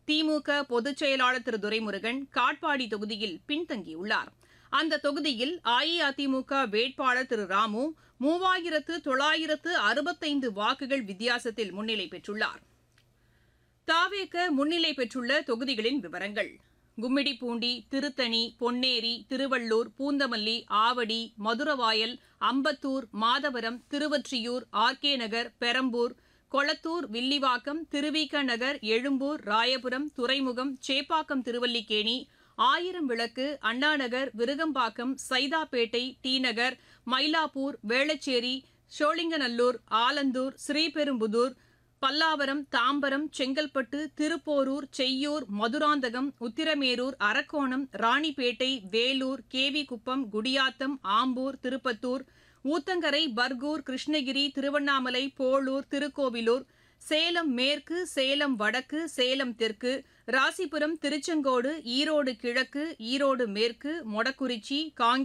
திமுக பொதுச் செயலாளர் திரு துரைமுருகன் காட்பாடி தொகுதியில் பின்தங்கியுள்ளார் அந்த தொகுதியில் அஇஅதிமுக வேட்பாளர் திரு ராமு மூவாயிரத்து தொள்ளாயிரத்து அறுபத்தைந்து வாக்குகள் வித்தியாசத்தில் முன்னிலை பெற்றுள்ளார் தாவேக முன்னிலை பெற்றுள்ள தொகுதிகளின் விவரங்கள் கும்மிடிப்பூண்டி திருத்தணி பொன்னேரி திருவள்ளூர் பூந்தமல்லி ஆவடி மதுரவாயல் அம்பத்தூர் மாதவரம் திருவொற்றியூர் ஆர்கே நகர் பெரம்பூர் கொளத்தூர் வில்லிவாக்கம் திருவிக நகர் எழும்பூர் ராயபுரம் துறைமுகம் சேப்பாக்கம் திருவல்லிக்கேணி ஆயிரம் விளக்கு அண்ணாநகர் விருகம்பாக்கம் சைதாப்பேட்டை டி நகர் மயிலாப்பூர் வேளச்சேரி சோழிங்கநல்லூர் ஆலந்தூர் ஸ்ரீபெரும்புதூர் பல்லாவரம் தாம்பரம் செங்கல்பட்டு திருப்போரூர் செய்யூர் மதுராந்தகம் உத்திரமேரூர் அரக்கோணம் ராணிப்பேட்டை வேலூர் கேவிக்குப்பம் குடியாத்தம் ஆம்பூர் திருப்பத்தூர் ஊத்தங்கரை பர்கூர் கிருஷ்ணகிரி திருவண்ணாமலை போளூர் திருக்கோவிலூர் சேலம் மேற்கு சேலம் வடக்கு சேலம் தெற்கு ராசிபுரம் திருச்செங்கோடு ஈரோடு கிழக்கு ஈரோடு மேற்கு மொடக்குறிச்சி காங்கேயம்